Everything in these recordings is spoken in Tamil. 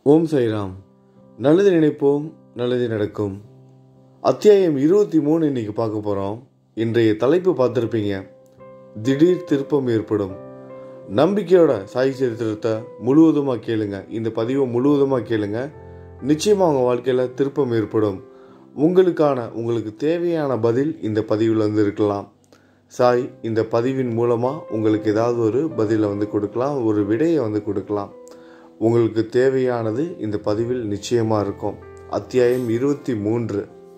ஓம் சைராம் நல்லது நினைப்போம் நல்லது நடக்கும் அத்தியாயம் இருபத்தி மூணு இன்னைக்கு பார்க்க போகிறோம் இன்றைய தலைப்பு பார்த்துருப்பீங்க திடீர் திருப்பம் ஏற்படும் நம்பிக்கையோட சாய் சரித்திரத்தை முழுவதுமாக கேளுங்க இந்த பதிவை முழுவதுமாக கேளுங்க நிச்சயமாக உங்கள் வாழ்க்கையில் திருப்பம் ஏற்படும் உங்களுக்கான உங்களுக்கு தேவையான பதில் இந்த பதிவில் வந்து இருக்கலாம் சாய் இந்த பதிவின் மூலமாக உங்களுக்கு ஏதாவது ஒரு பதிலை வந்து கொடுக்கலாம் ஒரு விடையை வந்து கொடுக்கலாம் உங்களுக்கு தேவையானது இந்த பதிவில் நிச்சயமாக இருக்கும் அத்தியாயம் இருபத்தி மூன்று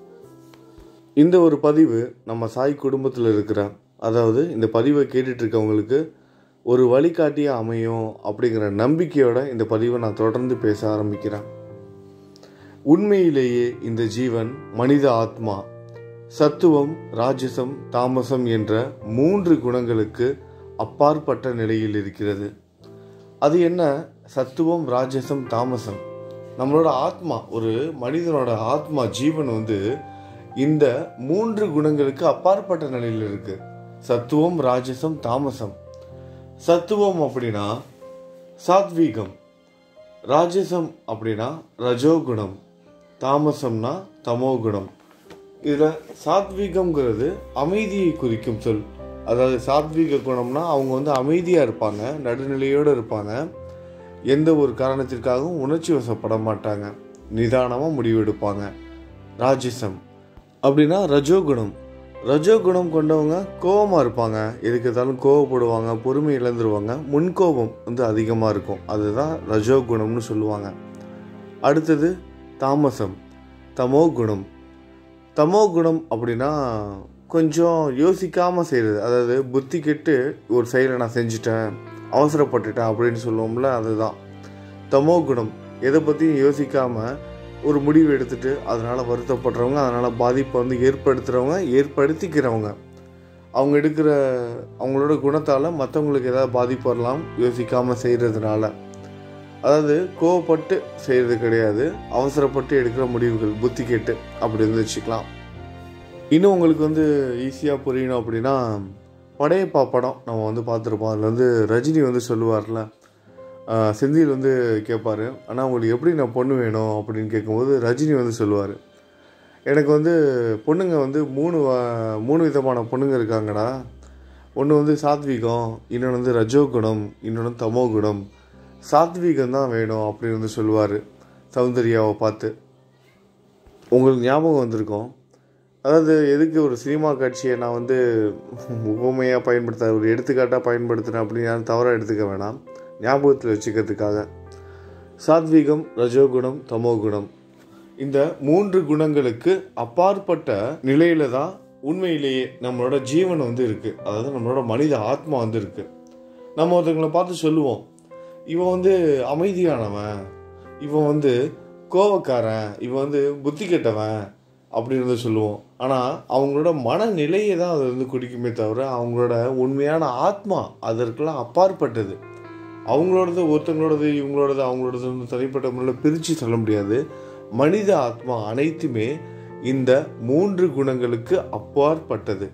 இந்த ஒரு பதிவு நம்ம சாய் குடும்பத்தில் இருக்கிற அதாவது இந்த பதிவை கேட்டுட்டு இருக்கவங்களுக்கு ஒரு வழிகாட்டியாக அமையும் அப்படிங்கிற நம்பிக்கையோட இந்த பதிவை நான் தொடர்ந்து பேச ஆரம்பிக்கிறேன் உண்மையிலேயே இந்த ஜீவன் மனித ஆத்மா சத்துவம் ராஜசம் தாமசம் என்ற மூன்று குணங்களுக்கு அப்பாற்பட்ட நிலையில் இருக்கிறது அது என்ன சத்துவம் ராஜசம் தாமசம் நம்மளோட ஆத்மா ஒரு மனிதனோட ஆத்மா ஜீவன் வந்து இந்த மூன்று குணங்களுக்கு அப்பாற்பட்ட நிலையில் இருக்கு சத்துவம் ராஜசம் தாமசம் சத்துவம் அப்படின்னா சாத்வீகம் ராஜசம் அப்படின்னா ரஜோகுணம் தாமசம்னா தமோகுணம் இதில் சாத்வீகம்ங்கிறது அமைதியை குறிக்கும் சொல் அதாவது சாத்வீக குணம்னா அவங்க வந்து அமைதியாக இருப்பாங்க நடுநிலையோடு இருப்பாங்க எந்த ஒரு காரணத்திற்காகவும் உணர்ச்சி வசப்பட மாட்டாங்க நிதானமாக முடிவெடுப்பாங்க ராஜசம் அப்படின்னா ரஜோகுணம் ரஜோகுணம் கொண்டவங்க கோபமாக இருப்பாங்க எதுக்கு எடுத்தாலும் கோவப்படுவாங்க பொறுமை இழந்துருவாங்க முன்கோபம் வந்து அதிகமாக இருக்கும் அதுதான் ரஜோகுணம்னு சொல்லுவாங்க அடுத்தது தாமசம் தமோ குணம் தமோ குணம் அப்படின்னா கொஞ்சம் யோசிக்காமல் செய்கிறது அதாவது புத்தி கெட்டு ஒரு செயலை நான் செஞ்சிட்டேன் அவசரப்பட்டுட்டேன் அப்படின்னு சொல்லுவோம்ல அதுதான் தமோ குணம் எதை பற்றியும் யோசிக்காமல் ஒரு முடிவு எடுத்துட்டு அதனால் வருத்தப்படுறவங்க அதனால் பாதிப்பை வந்து ஏற்படுத்துகிறவங்க ஏற்படுத்திக்கிறவங்க அவங்க எடுக்கிற அவங்களோட குணத்தால் மற்றவங்களுக்கு ஏதாவது பாதிப்பு வரலாம் யோசிக்காமல் செய்கிறதுனால அதாவது கோவப்பட்டு செய்கிறது கிடையாது அவசரப்பட்டு எடுக்கிற முடிவுகள் புத்தி கேட்டு அப்படி வந்து வச்சுக்கலாம் இன்னும் உங்களுக்கு வந்து ஈஸியாக புரியணும் அப்படின்னா படையப்பா படம் நம்ம வந்து பார்த்துருப்போம் அதில் வந்து ரஜினி வந்து சொல்லுவார்ல செந்தில் வந்து கேட்பார் ஆனால் உங்களுக்கு எப்படி நான் பொண்ணு வேணும் அப்படின்னு கேட்கும்போது ரஜினி வந்து சொல்லுவார் எனக்கு வந்து பொண்ணுங்க வந்து மூணு மூணு விதமான பொண்ணுங்க இருக்காங்கடா ஒன்று வந்து சாத்விகம் இன்னொன்று வந்து ரஜோகுணம் இன்னொன்று தமோ குணம் சாத்வீகம் தான் வேணும் அப்படின்னு வந்து சொல்லுவார் சௌந்தர்யாவை பார்த்து உங்களுக்கு ஞாபகம் வந்திருக்கும் அதாவது எதுக்கு ஒரு சினிமா காட்சியை நான் வந்து உவமையாக பயன்படுத்த ஒரு எடுத்துக்காட்டாக பயன்படுத்தினேன் அப்படின்னு யாரும் தவறாக எடுத்துக்க வேணாம் ஞாபகத்தில் வச்சுக்கிறதுக்காக சாத்வீகம் ரஜோகுணம் தமோகுணம் இந்த மூன்று குணங்களுக்கு அப்பாற்பட்ட நிலையில தான் உண்மையிலேயே நம்மளோட ஜீவன் வந்து இருக்குது அதாவது நம்மளோட மனித ஆத்மா வந்து இருக்குது நம்ம ஒருத்தவங்களை பார்த்து சொல்லுவோம் இவன் வந்து அமைதியானவன் இவன் வந்து கோவக்காரன் இவன் வந்து புத்தி கெட்டவன் அப்படின்னு வந்து சொல்லுவோம் ஆனால் அவங்களோட மனநிலையை தான் அது வந்து குடிக்குமே தவிர அவங்களோட உண்மையான ஆத்மா அதற்கெல்லாம் அப்பாற்பட்டது அவங்களோடது ஒருத்தங்களோடது இவங்களோடது அவங்களோடது வந்து தனிப்பட்ட முறையில் பிரித்து சொல்ல முடியாது மனித ஆத்மா அனைத்துமே இந்த மூன்று குணங்களுக்கு அப்பாற்பட்டது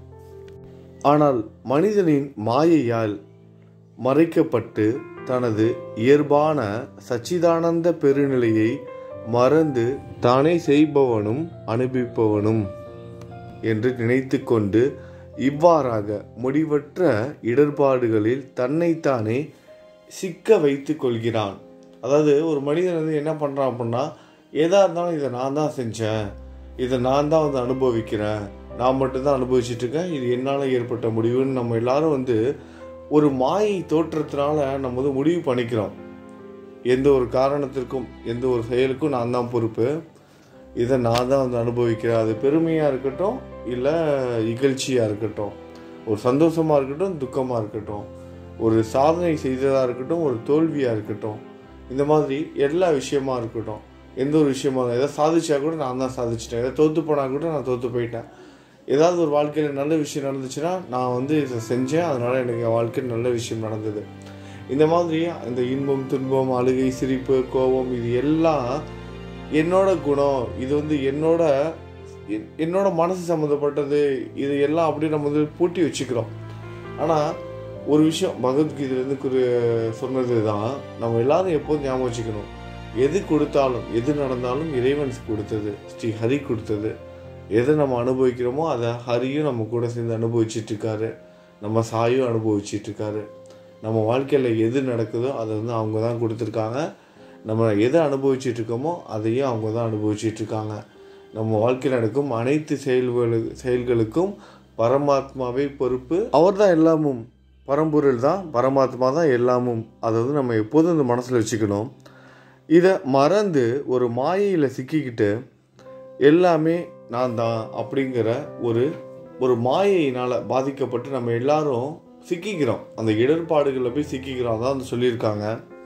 ஆனால் மனிதனின் மாயையால் மறைக்கப்பட்டு தனது இயல்பான சச்சிதானந்த பெருநிலையை மறந்து தானே செய்பவனும் அனுபவிப்பவனும் என்று நினைத்து கொண்டு இவ்வாறாக முடிவற்ற இடர்பாடுகளில் தன்னைத்தானே சிக்க வைத்து கொள்கிறான் அதாவது ஒரு மனிதன் வந்து என்ன பண்ணுறான் அப்படின்னா எதாக இருந்தாலும் இதை நான் தான் செஞ்சேன் இதை நான் தான் வந்து அனுபவிக்கிறேன் நான் மட்டும்தான் அனுபவிச்சுட்டு இருக்கேன் இது என்னால் ஏற்பட்ட முடிவுன்னு நம்ம எல்லாரும் வந்து ஒரு மாயை தோற்றத்தினால நம்ம வந்து முடிவு பண்ணிக்கிறோம் எந்த ஒரு காரணத்திற்கும் எந்த ஒரு செயலுக்கும் நான் தான் பொறுப்பு இதை நான் தான் வந்து அனுபவிக்கிறேன் அது பெருமையாக இருக்கட்டும் இல்லை இகழ்ச்சியாக இருக்கட்டும் ஒரு சந்தோஷமாக இருக்கட்டும் துக்கமாக இருக்கட்டும் ஒரு சாதனை செய்ததாக இருக்கட்டும் ஒரு தோல்வியாக இருக்கட்டும் இந்த மாதிரி எல்லா விஷயமா இருக்கட்டும் எந்த ஒரு விஷயமா எதாவது சாதிச்சா கூட நான் தான் சாதிச்சிட்டேன் எதாவது தோற்று போனால் கூட நான் தோற்று போயிட்டேன் ஏதாவது ஒரு வாழ்க்கையில் நல்ல விஷயம் நடந்துச்சுன்னா நான் வந்து இதை செஞ்சேன் அதனால் எனக்கு என் வாழ்க்கையில் நல்ல விஷயம் நடந்தது இந்த மாதிரி இந்த இன்பம் துன்பம் அழுகை சிரிப்பு கோபம் இது எல்லாம் என்னோட குணம் இது வந்து என்னோட என்னோட மனசு சம்மந்தப்பட்டது இது எல்லாம் அப்படியே நம்ம வந்து பூட்டி வச்சுக்கிறோம் ஆனால் ஒரு விஷயம் பகவத்கீதையிலேருந்து குறி சொன்னது தான் நம்ம எல்லாரும் எப்போதும் ஞாபகம் வச்சுக்கணும் எது கொடுத்தாலும் எது நடந்தாலும் இறைவன் கொடுத்தது ஸ்ரீ ஹரி கொடுத்தது எதை நம்ம அனுபவிக்கிறோமோ அதை ஹரியும் நம்ம கூட சேர்ந்து அனுபவிச்சிட்டு இருக்காரு நம்ம சாயும் அனுபவிச்சிட்டு இருக்காரு நம்ம வாழ்க்கையில் எது நடக்குதோ அதை வந்து அவங்க தான் கொடுத்துருக்காங்க நம்ம எதை அனுபவிச்சிட்டு இருக்கோமோ அதையும் அவங்க தான் அனுபவிச்சிட்டு இருக்காங்க நம்ம வாழ்க்கையில் நடக்கும் அனைத்து செயல்களு செயல்களுக்கும் பரமாத்மாவே பொறுப்பு அவர் தான் எல்லாமும் பரம்பொருள் தான் பரமாத்மா தான் எல்லாமும் அதை வந்து நம்ம எப்போதும் இந்த மனசில் வச்சுக்கணும் இதை மறந்து ஒரு மாயையில் சிக்கிக்கிட்டு எல்லாமே நான் தான் அப்படிங்கிற ஒரு ஒரு மாயையினால் பாதிக்கப்பட்டு நம்ம எல்லாரும் சிக்கிக்கிறோம் அந்த இடர்பாடுகளில் போய் சிக்கிக்கிறோம் அதான் வந்து சொல்லியிருக்காங்க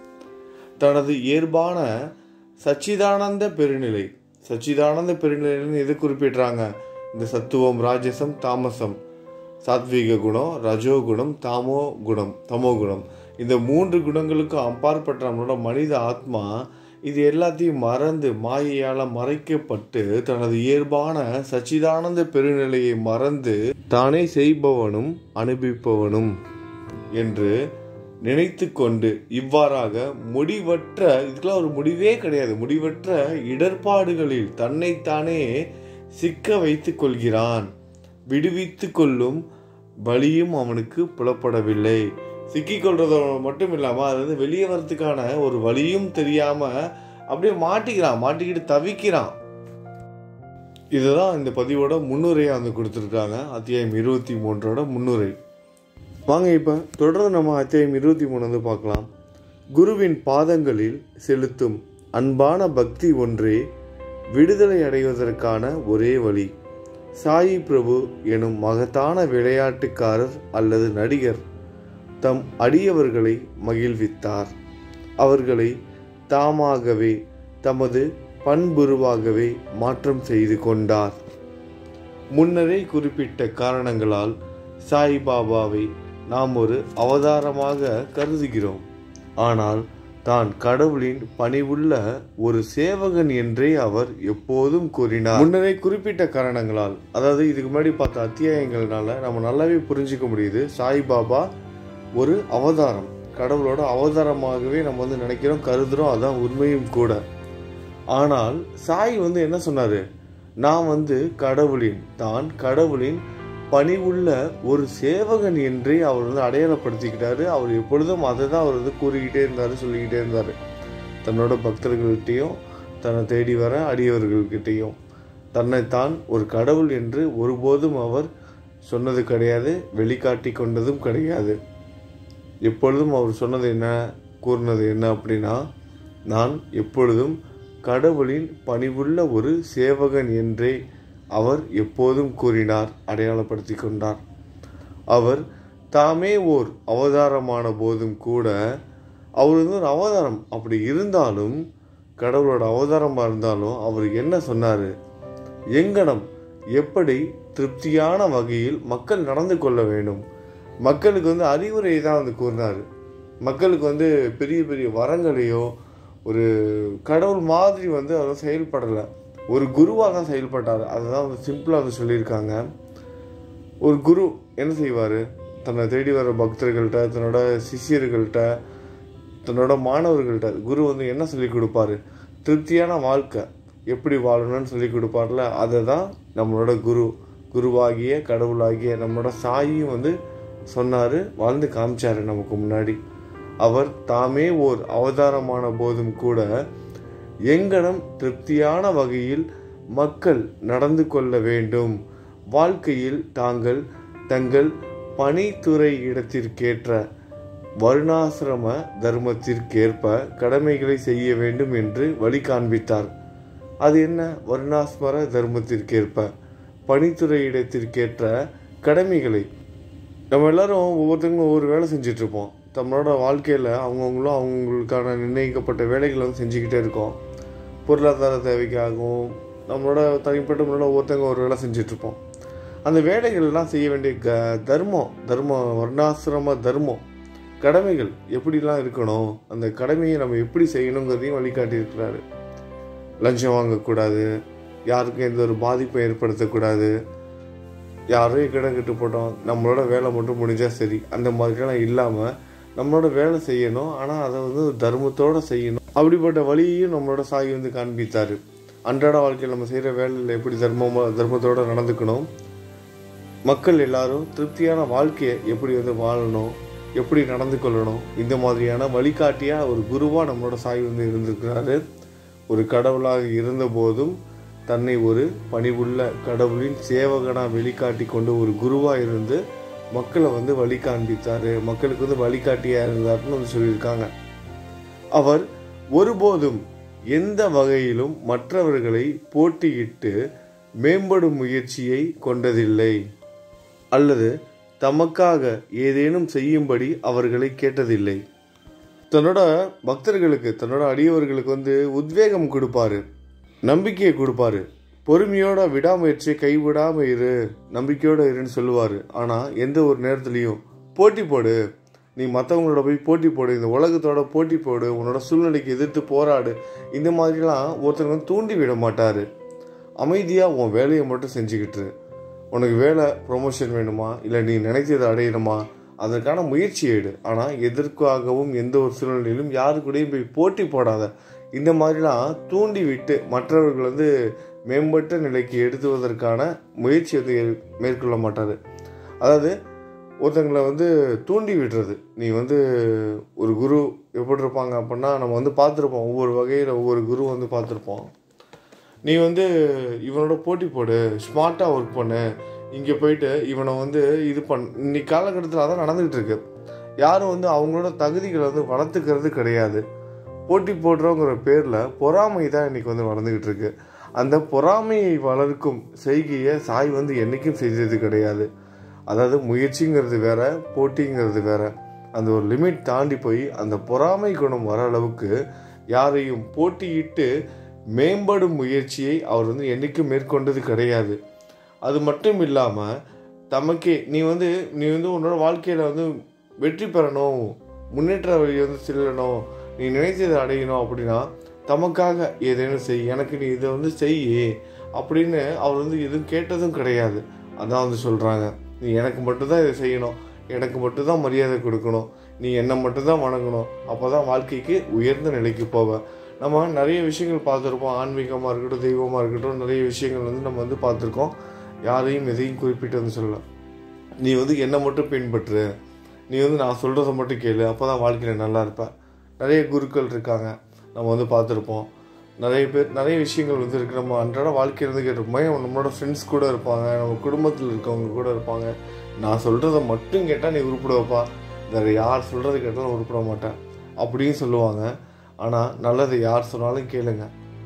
தனது இயல்பான சச்சிதானந்த பெருநிலை சச்சிதானந்த பெருநிலைன்னு எது குறிப்பிடுறாங்க இந்த சத்துவம் ராஜசம் தாமசம் சாத்வீக குணம் ரஜோ குணம் தாமோ குணம் தமோ குணம் இந்த மூன்று குணங்களுக்கும் அப்பாற்பட்ட நம்மளோட மனித ஆத்மா இது எல்லாத்தையும் மறந்து மாயையால் மறைக்கப்பட்டு தனது இயல்பான சச்சிதானந்த பெருநிலையை மறந்து தானே செய்பவனும் அனுபவிப்பவனும் என்று நினைத்து கொண்டு இவ்வாறாக முடிவற்ற இதுக்கெல்லாம் ஒரு முடிவே கிடையாது முடிவற்ற இடர்பாடுகளில் தன்னைத்தானே சிக்க வைத்து கொள்கிறான் விடுவித்து கொள்ளும் வழியும் அவனுக்கு புலப்படவில்லை சிக்கிக்கொள்றதோட மட்டும் இல்லாமல் அது வந்து வெளியே வரதுக்கான ஒரு வழியும் தெரியாமல் அப்படியே மாட்டிக்கிறான் மாட்டிக்கிட்டு தவிக்கிறான் இதுதான் இந்த பதிவோட முன்னுரையாக வந்து கொடுத்துருக்காங்க அத்தியாயம் இருபத்தி மூன்றோட முன்னுரை வாங்க இப்போ தொடர்ந்து நம்ம அத்தியாயம் இருபத்தி மூணு வந்து பார்க்கலாம் குருவின் பாதங்களில் செலுத்தும் அன்பான பக்தி ஒன்றே விடுதலை அடைவதற்கான ஒரே வழி சாயி பிரபு எனும் மகத்தான விளையாட்டுக்காரர் அல்லது நடிகர் தம் அடியவர்களை மகிழ்வித்தார் அவர்களை தாமாகவே தமது பண்புருவாகவே மாற்றம் செய்து கொண்டார் முன்னரே குறிப்பிட்ட காரணங்களால் சாய்பாபாவை நாம் ஒரு அவதாரமாக கருதுகிறோம் ஆனால் தான் கடவுளின் பணிவுள்ள ஒரு சேவகன் என்றே அவர் எப்போதும் கூறினார் முன்னரே குறிப்பிட்ட காரணங்களால் அதாவது இதுக்கு முன்னாடி பார்த்த அத்தியாயங்கள்னால நம்ம நல்லாவே புரிஞ்சுக்க முடியுது சாய்பாபா ஒரு அவதாரம் கடவுளோட அவதாரமாகவே நம்ம வந்து நினைக்கிறோம் கருதுறோம் அதான் உண்மையும் கூட ஆனால் சாய் வந்து என்ன சொன்னாரு நான் வந்து கடவுளின் தான் கடவுளின் பணிவுள்ள ஒரு சேவகன் என்றே அவர் வந்து அடையாளப்படுத்திக்கிட்டாரு அவர் எப்பொழுதும் அதை தான் அவர் வந்து கூறிக்கிட்டே இருந்தார் சொல்லிக்கிட்டே இருந்தார் தன்னோட பக்தர்கள்கிட்டையும் தன்னை தேடி வர அடியவர்கள்கிட்டையும் தன்னைத்தான் ஒரு கடவுள் என்று ஒருபோதும் அவர் சொன்னது கிடையாது வெளிக்காட்டி கொண்டதும் கிடையாது எப்பொழுதும் அவர் சொன்னது என்ன கூறினது என்ன அப்படின்னா நான் எப்பொழுதும் கடவுளின் பணிவுள்ள ஒரு சேவகன் என்றே அவர் எப்போதும் கூறினார் அடையாளப்படுத்தி கொண்டார் அவர் தாமே ஓர் அவதாரமான போதும் கூட அவர் வந்து ஒரு அவதாரம் அப்படி இருந்தாலும் கடவுளோட அவதாரமாக இருந்தாலும் அவர் என்ன சொன்னார் எங்கனம் எப்படி திருப்தியான வகையில் மக்கள் நடந்து கொள்ள வேண்டும் மக்களுக்கு வந்து அறிவுரையை தான் வந்து கூறினார் மக்களுக்கு வந்து பெரிய பெரிய வரங்களையோ ஒரு கடவுள் மாதிரி வந்து அவர் செயல்படலை ஒரு குருவாக தான் செயல்பட்டார் அதுதான் வந்து சிம்பிளாக வந்து சொல்லியிருக்காங்க ஒரு குரு என்ன செய்வார் தன்னை தேடி வர பக்தர்கள்ட்ட தன்னோட சிஷியர்கள்ட்ட தன்னோட மாணவர்கள்ட்ட குரு வந்து என்ன சொல்லி கொடுப்பாரு திருப்தியான வாழ்க்கை எப்படி வாழணும்னு சொல்லி கொடுப்பார்ல அதை தான் நம்மளோட குரு குருவாகிய கடவுளாகிய நம்மளோட சாயும் வந்து சொன்னார் வாழ்ந்து காமிச்சாரு நமக்கு முன்னாடி அவர் தாமே ஓர் அவதாரமான போதும் கூட எங்கனம் திருப்தியான வகையில் மக்கள் நடந்து கொள்ள வேண்டும் வாழ்க்கையில் தாங்கள் தங்கள் பணித்துறை இடத்திற்கேற்ற வருணாசிரம தர்மத்திற்கேற்ப கடமைகளை செய்ய வேண்டும் என்று வழி காண்பித்தார் அது என்ன வருணாஸ்மர தர்மத்திற்கேற்ப பணித்துறை இடத்திற்கேற்ற கடமைகளை நம்ம எல்லாரும் ஒவ்வொருத்தங்களும் ஒவ்வொரு வேலை செஞ்சிட்ருப்போம் நம்மளோட வாழ்க்கையில் அவங்கவுங்களும் அவங்களுக்கான நிர்ணயிக்கப்பட்ட வேலைகளை வந்து செஞ்சுக்கிட்டே இருக்கோம் பொருளாதார தேவைக்காகவும் நம்மளோட தனிப்பட்ட முறையில் ஒவ்வொருத்தங்க ஒரு வேலை செஞ்சிட்ருப்போம் அந்த வேலைகள்லாம் செய்ய வேண்டிய க தர்மம் தர்மம் வர்ணாசிரம தர்மம் கடமைகள் எப்படிலாம் இருக்கணும் அந்த கடமையை நம்ம எப்படி செய்யணுங்கிறதையும் வழிகாட்டியிருக்கிறாரு லஞ்சம் வாங்கக்கூடாது யாருக்கும் எந்த ஒரு பாதிப்பும் ஏற்படுத்தக்கூடாது யாரையும் கிடம் கட்டு போட்டோம் நம்மளோட வேலை மட்டும் முடிஞ்சால் சரி அந்த மாதிரிலாம் இல்லாமல் நம்மளோட வேலை செய்யணும் ஆனால் அதை வந்து ஒரு தர்மத்தோடு செய்யணும் அப்படிப்பட்ட வழியையும் நம்மளோட சாய் வந்து காண்பித்தார் அன்றாட வாழ்க்கையில் நம்ம செய்கிற வேலையில் எப்படி தர்மமாக தர்மத்தோடு நடந்துக்கணும் மக்கள் எல்லாரும் திருப்தியான வாழ்க்கையை எப்படி வந்து வாழணும் எப்படி நடந்து கொள்ளணும் இந்த மாதிரியான வழிகாட்டியாக ஒரு குருவாக நம்மளோட சாய் வந்து இருந்திருக்கிறாரு ஒரு கடவுளாக இருந்தபோதும் தன்னை ஒரு பணிவுள்ள கடவுளின் சேவகனாக வெளிக்காட்டி கொண்டு ஒரு குருவாக இருந்து மக்களை வந்து வழி காண்பித்தார் மக்களுக்கு வந்து வழிகாட்டியாக இருந்தார்னு வந்து சொல்லியிருக்காங்க அவர் ஒருபோதும் எந்த வகையிலும் மற்றவர்களை போட்டியிட்டு மேம்படும் முயற்சியை கொண்டதில்லை அல்லது தமக்காக ஏதேனும் செய்யும்படி அவர்களை கேட்டதில்லை தன்னோட பக்தர்களுக்கு தன்னோட அடியவர்களுக்கு வந்து உத்வேகம் கொடுப்பாரு நம்பிக்கையை கொடுப்பாரு பொறுமையோட விடாமுயற்சியை கைவிடாம இரு நம்பிக்கையோட இருன்னு சொல்லுவாரு ஆனா எந்த ஒரு நேரத்துலையும் போட்டி போடு நீ மற்றவங்களோட போய் போட்டி போடு இந்த உலகத்தோட போட்டி போடு உன்னோட சூழ்நிலைக்கு எதிர்த்து போராடு இந்த மாதிரிலாம் ஒருத்தர் வந்து தூண்டி விட மாட்டாரு அமைதியாக உன் வேலையை மட்டும் செஞ்சுக்கிட்டு இரு. உனக்கு வேலை ப்ரொமோஷன் வேணுமா இல்லை நீ நினைத்ததை அடையணுமா அதற்கான முயற்சி எடு ஆனால் எதற்காகவும் எந்த ஒரு சூழ்நிலையிலும் யாரு கூடயும் போய் போட்டி போடாத இந்த மாதிரிலாம் தூண்டி விட்டு மற்றவர்கள் வந்து மேம்பட்ட நிலைக்கு எடுத்துவதற்கான முயற்சி வந்து எ- மேற்கொள்ள மாட்டார் அதாவது ஒருத்தங்களை வந்து தூண்டி விடுறது நீ வந்து ஒரு குரு எப்படி இருப்பாங்க அப்படின்னா நம்ம வந்து பார்த்துருப்போம் ஒவ்வொரு வகையில் ஒவ்வொரு குரு வந்து பார்த்துருப்போம் நீ வந்து இவனோட போட்டி போடு ஸ்மார்ட்டாக ஒர்க் பண்ணு இங்கே போயிட்டு இவனை வந்து இது பண் இன்னைக்கு காலகட்டத்தில் அதான் நடந்துகிட்டு இருக்கு யாரும் வந்து அவங்களோட தகுதிகளை வந்து வளர்த்துக்கிறது கிடையாது போட்டி போடுறோங்கிற பேரில் பொறாமை தான் இன்னைக்கு வந்து வளர்ந்துக்கிட்டு இருக்கு அந்த பொறாமையை வளர்க்கும் செய்கையை சாய் வந்து என்றைக்கும் செய்தது கிடையாது அதாவது முயற்சிங்கிறது வேற போட்டிங்கிறது வேற அந்த ஒரு லிமிட் தாண்டி போய் அந்த பொறாமை குணம் வர அளவுக்கு யாரையும் போட்டியிட்டு மேம்படும் முயற்சியை அவர் வந்து என்றைக்கும் மேற்கொண்டது கிடையாது அது மட்டும் இல்லாமல் தமக்கே நீ வந்து நீ வந்து உன்னோட வாழ்க்கையில் வந்து வெற்றி பெறணும் முன்னேற்ற வழி வந்து செல்லணும் நீ நினைத்ததை அடையணும் அப்படின்னா தமக்காக ஏதேனும் செய் எனக்கு நீ இதை வந்து செய் அப்படின்னு அவர் வந்து எதுவும் கேட்டதும் கிடையாது அதான் வந்து சொல்கிறாங்க நீ எனக்கு மட்டும்தான் இதை செய்யணும் எனக்கு மட்டும்தான் மரியாதை கொடுக்கணும் நீ என்னை மட்டும்தான் வணங்கணும் அப்போ தான் வாழ்க்கைக்கு உயர்ந்த நிலைக்கு போவ நம்ம நிறைய விஷயங்கள் பார்த்துருப்போம் ஆன்மீகமாக இருக்கட்டும் தெய்வமாக இருக்கட்டும் நிறைய விஷயங்கள் வந்து நம்ம வந்து பார்த்துருக்கோம் யாரையும் எதையும் குறிப்பிட்டு வந்து சொல்லலாம் நீ வந்து என்னை மட்டும் பின்பற்று நீ வந்து நான் சொல்கிறத மட்டும் கேளு அப்போ தான் வாழ்க்கையில் நல்லா இருப்ப நிறைய குருக்கள் இருக்காங்க நம்ம வந்து பார்த்துருப்போம் நிறைய பேர் நிறைய விஷயங்கள் வந்து இருக்குது நம்ம அன்றாட வாழ்க்கையில இருந்து கேட்டிருப்போம் நம்மளோட ஃப்ரெண்ட்ஸ் கூட இருப்பாங்க நம்ம குடும்பத்தில் இருக்கவங்க கூட இருப்பாங்க நான் சொல்கிறத மட்டும் கேட்டால் நீ உருப்பிடுவப்பா வேறு யார் சொல்கிறது கேட்டாலும் உருப்பிட மாட்டேன் அப்படின்னு சொல்லுவாங்க ஆனால் நல்லதை யார் சொன்னாலும் கேளுங்க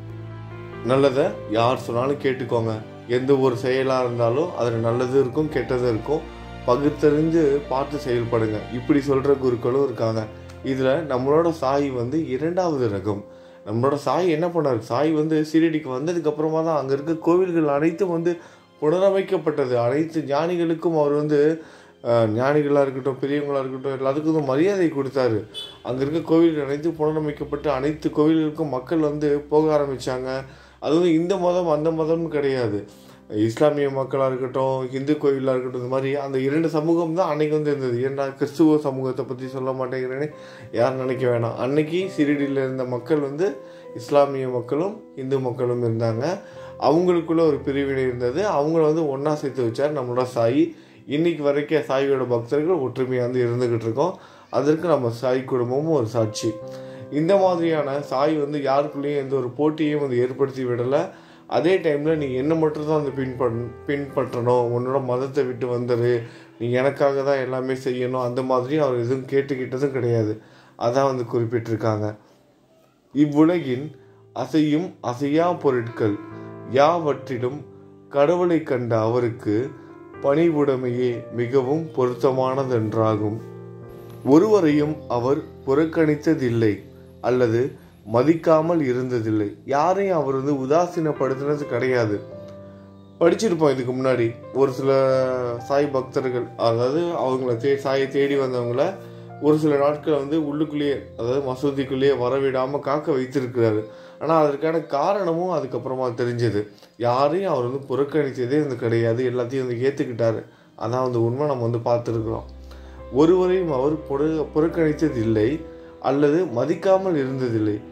நல்லதை யார் சொன்னாலும் கேட்டுக்கோங்க எந்த ஒரு செயலாக இருந்தாலும் அதில் நல்லது இருக்கும் கெட்டது இருக்கும் பகுத்தறிஞ்சு பார்த்து செயல்படுங்க இப்படி சொல்கிற குருக்களும் இருக்காங்க இதில் நம்மளோட சாய் வந்து இரண்டாவது ரகம் நம்மளோட சாய் என்ன பண்ணார் சாய் வந்து சீரடிக்கு வந்ததுக்கு அப்புறமா தான் அங்கே இருக்க கோவில்கள் அனைத்தும் வந்து புனரமைக்கப்பட்டது அனைத்து ஞானிகளுக்கும் அவர் வந்து அஹ், ஞானிகளாக இருக்கட்டும் பெரியவங்களாக இருக்கட்டும் எல்லாத்துக்கும் வந்து மரியாதை கொடுத்தாரு அங்கே இருக்க கோவில்கள் அனைத்தும் புனரமைக்கப்பட்டு அனைத்து கோவில்களுக்கும் மக்கள் வந்து போக ஆரம்பித்தாங்க அதுவும் இந்த மதம் அந்த மதம்னு கிடையாது இஸ்லாமிய மக்களாக இருக்கட்டும் இந்து கோயிலாக இருக்கட்டும் இந்த மாதிரி அந்த இரண்டு சமூகம் தான் அன்னைக்கு வந்து இருந்தது ஏன்னா கிறிஸ்துவ சமூகத்தை பற்றி சொல்ல மாட்டேங்கிறேன்னு யாரும் நினைக்க வேணாம் அன்னைக்கு சிறிடியில் இருந்த மக்கள் வந்து இஸ்லாமிய மக்களும் இந்து மக்களும் இருந்தாங்க அவங்களுக்குள்ள ஒரு பிரிவினை இருந்தது அவங்கள வந்து ஒன்றா சேர்த்து வச்சார் நம்மளோட சாய் இன்னைக்கு வரைக்கும் சாயியோட பக்தர்கள் ஒற்றுமையாக வந்து இருந்துக்கிட்டு இருக்கோம் அதற்கு நம்ம சாய் குடும்பமும் ஒரு சாட்சி இந்த மாதிரியான சாய் வந்து யாருக்குள்ளேயும் எந்த ஒரு போட்டியையும் வந்து ஏற்படுத்தி விடலை அதே டைமில் நீ என்ன மட்டும் தான் வந்து பின்பற் பின்பற்றணும் உன்னோட மதத்தை விட்டு வந்துரு நீ எனக்காக தான் எல்லாமே செய்யணும் அந்த மாதிரி அவர் எதுவும் கேட்டுக்கிட்டதும் கிடையாது அதான் வந்து குறிப்பிட்டிருக்காங்க இவ்வுலகின் அசையும் அசையா பொருட்கள் யாவற்றிலும் கடவுளை கண்ட அவருக்கு பணிவுடைமையே மிகவும் பொருத்தமானதென்றாகும் ஒருவரையும் அவர் புறக்கணித்ததில்லை அல்லது மதிக்காமல் இருந்ததில்லை யாரையும் அவர் வந்து உதாசீனப்படுத்தினது கிடையாது படிச்சிருப்போம் இதுக்கு முன்னாடி ஒரு சில சாய் பக்தர்கள் அதாவது அவங்கள தே சாயை தேடி வந்தவங்கள ஒரு சில நாட்கள் வந்து உள்ளுக்குள்ளேயே அதாவது மசூதிக்குள்ளேயே வரவிடாமல் காக்க வைத்திருக்கிறாரு ஆனால் அதற்கான காரணமும் அதுக்கப்புறமா தெரிஞ்சது யாரையும் அவர் வந்து புறக்கணித்ததே வந்து கிடையாது எல்லாத்தையும் வந்து ஏற்றுக்கிட்டாரு அதான் வந்து உண்மை நம்ம வந்து பார்த்துருக்குறோம் ஒருவரையும் அவர் புற புறக்கணித்ததில்லை அல்லது மதிக்காமல் இருந்ததில்லை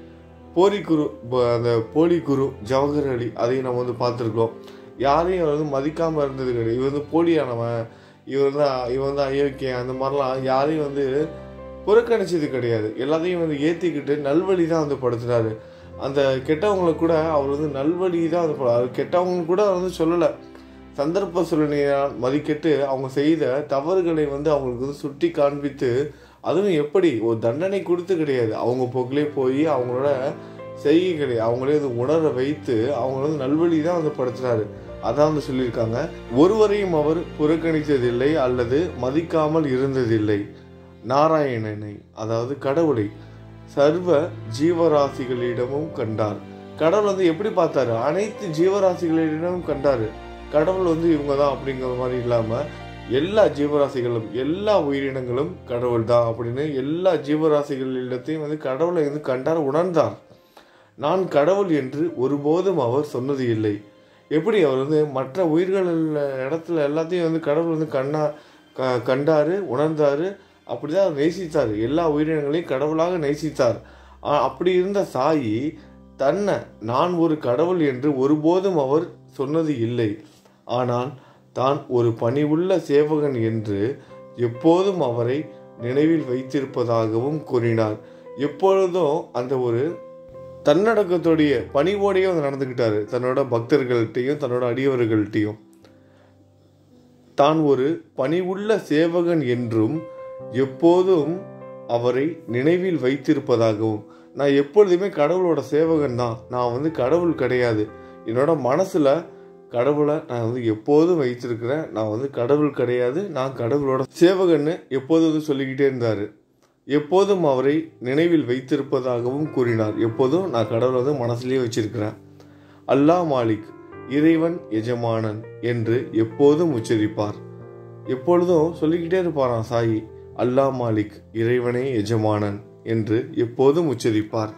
போலி குரு ப- அந்த போலி குரு ஜவஹர் அலி அதையும் நம்ம வந்து பார்த்துருக்கோம் யாரையும் அவர் வந்து மதிக்காமல் இருந்தது கிடையாது இவர் வந்து போலியானவன் இவர் தான் இவன் வந்து அயோக்கியன் அந்த மாதிரிலாம் யாரையும் வந்து புறக்கணிச்சது கிடையாது எல்லாத்தையும் வந்து ஏற்றிக்கிட்டு நல்வழி தான் வந்து படுத்துனாரு அந்த கெட்டவங்களை கூட அவர் வந்து நல்வழி தான் வந்து படு- அவர் கெட்டவங்க கூட அவர் வந்து சொல்லலை சந்தர்ப்ப சூழ்நிலையால் மதிக்கிட்டு அவங்க செய்த தவறுகளை வந்து அவங்களுக்கு வந்து சுட்டி காண்பித்து அதுவும் எப்படி ஒரு தண்டனை கொடுத்து கிடையாது அவங்க போக்கிலே போய் அவங்களோட செய்கை கிடையாது அவங்களே வந்து உணர வைத்து அவங்கள வந்து நல்வழி தான் வந்து படுத்தினாரு அதான் வந்து சொல்லியிருக்காங்க ஒருவரையும் அவர் புறக்கணித்ததில்லை அல்லது மதிக்காமல் இருந்ததில்லை நாராயணனை அதாவது கடவுளை சர்வ ஜீவராசிகளிடமும் கண்டார் கடவுள் வந்து எப்படி பார்த்தாரு அனைத்து ஜீவராசிகளிடமும் கண்டாரு கடவுள் வந்து இவங்க தான் அப்படிங்கிற மாதிரி இல்லாம எல்லா ஜீவராசிகளும் எல்லா உயிரினங்களும் கடவுள் தான் அப்படின்னு எல்லா ஜீவராசிகளிடத்தையும் வந்து கடவுளை வந்து கண்டார் உணர்ந்தார் நான் கடவுள் என்று ஒருபோதும் அவர் சொன்னது இல்லை எப்படி அவர் வந்து மற்ற உயிர்கள் இடத்துல எல்லாத்தையும் வந்து கடவுள் வந்து கண்ணா க கண்டாரு உணர்ந்தாரு அப்படிதான் அவர் நேசித்தார் எல்லா உயிரினங்களையும் கடவுளாக நேசித்தார் ஆ- அப்படி இருந்த சாயி தன்னை நான் ஒரு கடவுள் என்று ஒருபோதும் அவர் சொன்னது இல்லை ஆனால் தான் ஒரு பணிவுள்ள சேவகன் என்று எப்போதும் அவரை நினைவில் வைத்திருப்பதாகவும் கூறினார் எப்பொழுதும் அந்த ஒரு தன்னடக்கத்துடைய பணிவோடையும் அவர் நடந்துக்கிட்டாரு தன்னோட பக்தர்கள்ட்டையும் தன்னோட அடியவர்கள்ட்டையும் தான் ஒரு பணிவுள்ள சேவகன் என்றும் எப்போதும் அவரை நினைவில் வைத்திருப்பதாகவும் நான் எப்பொழுதுமே கடவுளோட சேவகன் தான் நான் வந்து கடவுள் கிடையாது என்னோட மனசுல கடவுளை நான் வந்து எப்போதும் வைத்திருக்கிறேன் நான் வந்து கடவுள் கிடையாது நான் கடவுளோட சேவகன்னு எப்போதும் வந்து சொல்லிக்கிட்டே இருந்தாரு எப்போதும் அவரை நினைவில் வைத்திருப்பதாகவும் கூறினார் எப்போதும் நான் கடவுளை வந்து மனசுலயே வச்சிருக்கிறேன் அல்லாஹ் மாலிக் இறைவன் எஜமானன் என்று எப்போதும் உச்சரிப்பார் எப்பொழுதும் சொல்லிக்கிட்டே இருப்பாராம் சாயி அல்லாஹ் மாலிக் இறைவனே எஜமானன் என்று எப்போதும் உச்சரிப்பார்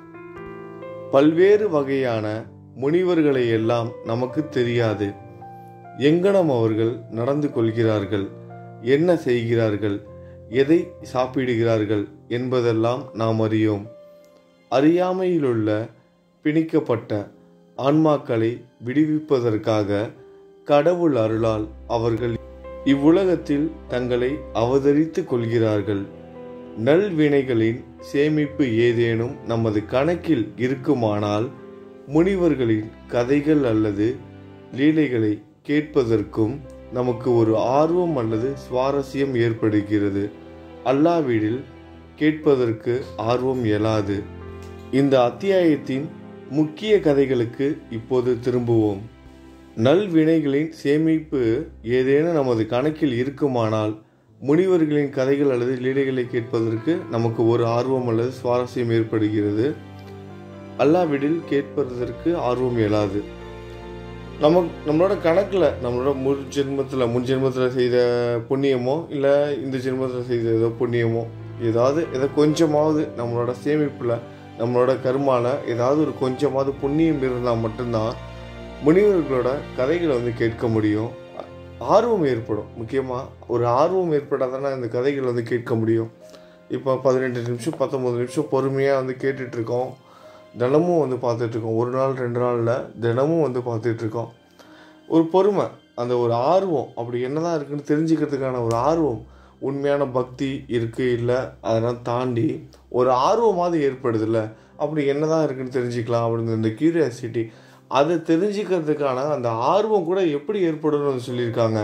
பல்வேறு வகையான முனிவர்களை எல்லாம் நமக்கு தெரியாது எங்கனம் அவர்கள் நடந்து கொள்கிறார்கள் என்ன செய்கிறார்கள் எதை சாப்பிடுகிறார்கள் என்பதெல்லாம் நாம் அறியோம் அறியாமையிலுள்ள பிணிக்கப்பட்ட ஆன்மாக்களை விடுவிப்பதற்காக கடவுள் அருளால் அவர்கள் இவ்வுலகத்தில் தங்களை அவதரித்துக் கொள்கிறார்கள் நல்வினைகளின் சேமிப்பு ஏதேனும் நமது கணக்கில் இருக்குமானால் முனிவர்களின் கதைகள் அல்லது லீலைகளை கேட்பதற்கும் நமக்கு ஒரு ஆர்வம் அல்லது சுவாரஸ்யம் ஏற்படுகிறது அல்லாவிடில் கேட்பதற்கு ஆர்வம் இயலாது இந்த அத்தியாயத்தின் முக்கிய கதைகளுக்கு இப்போது திரும்புவோம் நல்வினைகளின் சேமிப்பு ஏதேனும் நமது கணக்கில் இருக்குமானால் முனிவர்களின் கதைகள் அல்லது லீலைகளை கேட்பதற்கு நமக்கு ஒரு ஆர்வம் அல்லது சுவாரஸ்யம் ஏற்படுகிறது அல்லாவிடில் கேட்பதற்கு ஆர்வம் இயலாது நம்ம நம்மளோட கணக்கில் நம்மளோட முன் ஜென்மத்தில் முன் ஜென்மத்தில் செய்த புண்ணியமோ இல்லை இந்த ஜென்மத்தில் செய்த ஏதோ புண்ணியமோ ஏதாவது ஏதோ கொஞ்சமாவது நம்மளோட சேமிப்பில் நம்மளோட கருமால ஏதாவது ஒரு கொஞ்சமாவது புண்ணியம் இருந்தால் மட்டும்தான் முனிவர்களோட கதைகளை வந்து கேட்க முடியும் ஆர்வம் ஏற்படும் முக்கியமாக ஒரு ஆர்வம் ஏற்பட்டால் தானே இந்த கதைகளை வந்து கேட்க முடியும் இப்போ பதினெட்டு நிமிஷம் பத்தொம்பது நிமிஷம் பொறுமையாக வந்து கேட்டுட்ருக்கோம் தினமும் வந்து பார்த்துட்ருக்கோம் ஒரு நாள் ரெண்டு நாளில் தினமும் வந்து பார்த்துட்ருக்கோம் ஒரு பொறுமை அந்த ஒரு ஆர்வம் அப்படி என்னதான் இருக்குன்னு தெரிஞ்சுக்கிறதுக்கான ஒரு ஆர்வம் உண்மையான பக்தி இருக்கு இல்லை அதெல்லாம் தாண்டி ஒரு ஆர்வமாவது ஏற்படுதுல்ல அப்படி என்னதான் இருக்குன்னு தெரிஞ்சுக்கலாம் அப்படின்னு இந்த கியூரியாசிட்டி அதை தெரிஞ்சுக்கிறதுக்கான அந்த ஆர்வம் கூட எப்படி ஏற்படும்னு சொல்லியிருக்காங்க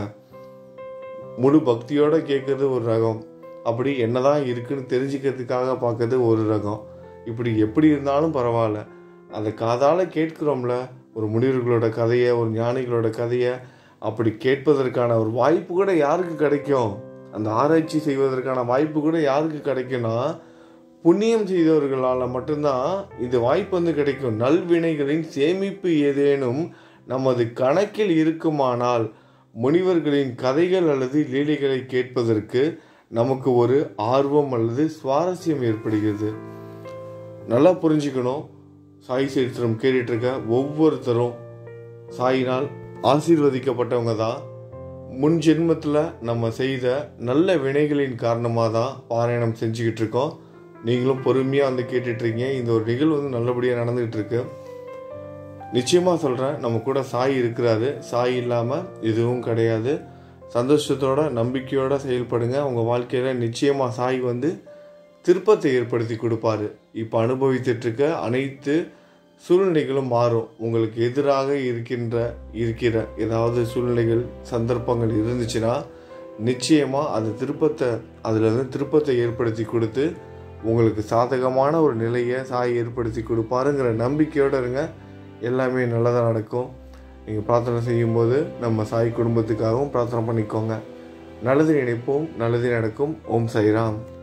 முழு பக்தியோட கேட்கறது ஒரு ரகம் அப்படி என்னதான் இருக்குன்னு தெரிஞ்சுக்கிறதுக்காக பார்க்கறது ஒரு ரகம் இப்படி எப்படி இருந்தாலும் பரவாயில்ல அந்த காதால கேட்கிறோம்ல ஒரு முனிவர்களோட கதையை ஒரு ஞானிகளோட கதையை அப்படி கேட்பதற்கான ஒரு வாய்ப்பு கூட யாருக்கு கிடைக்கும் அந்த ஆராய்ச்சி செய்வதற்கான வாய்ப்பு கூட யாருக்கு கிடைக்கும்னா புண்ணியம் செய்தவர்களால் மட்டும்தான் இந்த வாய்ப்பு வந்து கிடைக்கும் நல்வினைகளின் சேமிப்பு ஏதேனும் நமது கணக்கில் இருக்குமானால் முனிவர்களின் கதைகள் அல்லது லீலைகளை கேட்பதற்கு நமக்கு ஒரு ஆர்வம் அல்லது சுவாரஸ்யம் ஏற்படுகிறது நல்லா புரிஞ்சுக்கணும் சாய் சரித்திரம் கேட்டுட்டு இருக்க ஒவ்வொருத்தரும் சாயினால் ஆசீர்வதிக்கப்பட்டவங்க தான் முன் ஜென்மத்தில் நம்ம செய்த நல்ல வினைகளின் காரணமாக தான் பாராயணம் செஞ்சுக்கிட்டு இருக்கோம் நீங்களும் பொறுமையாக வந்து கேட்டுட்ருக்கீங்க இந்த ஒரு நிகழ்வு வந்து நல்லபடியாக நடந்துகிட்டு இருக்கு நிச்சயமாக சொல்கிறேன் நம்ம கூட சாய் இருக்கிறாரு சாய் இல்லாமல் எதுவும் கிடையாது சந்தோஷத்தோட நம்பிக்கையோட செயல்படுங்க உங்கள் வாழ்க்கையில் நிச்சயமாக சாய் வந்து திருப்பத்தை ஏற்படுத்தி கொடுப்பாரு இப்போ அனுபவித்துட்டு இருக்க அனைத்து சூழ்நிலைகளும் மாறும் உங்களுக்கு எதிராக இருக்கின்ற இருக்கிற ஏதாவது சூழ்நிலைகள் சந்தர்ப்பங்கள் இருந்துச்சுன்னா நிச்சயமாக அந்த திருப்பத்தை அதில் வந்து திருப்பத்தை ஏற்படுத்தி கொடுத்து உங்களுக்கு சாதகமான ஒரு நிலையை சாய் ஏற்படுத்தி கொடுப்பாருங்கிற நம்பிக்கையோடு இருங்க எல்லாமே நல்லதாக நடக்கும் நீங்கள் பிரார்த்தனை செய்யும்போது நம்ம சாய் குடும்பத்துக்காகவும் பிரார்த்தனை பண்ணிக்கோங்க நல்லது நினைப்போம் நல்லது நடக்கும் ஓம் சைராம்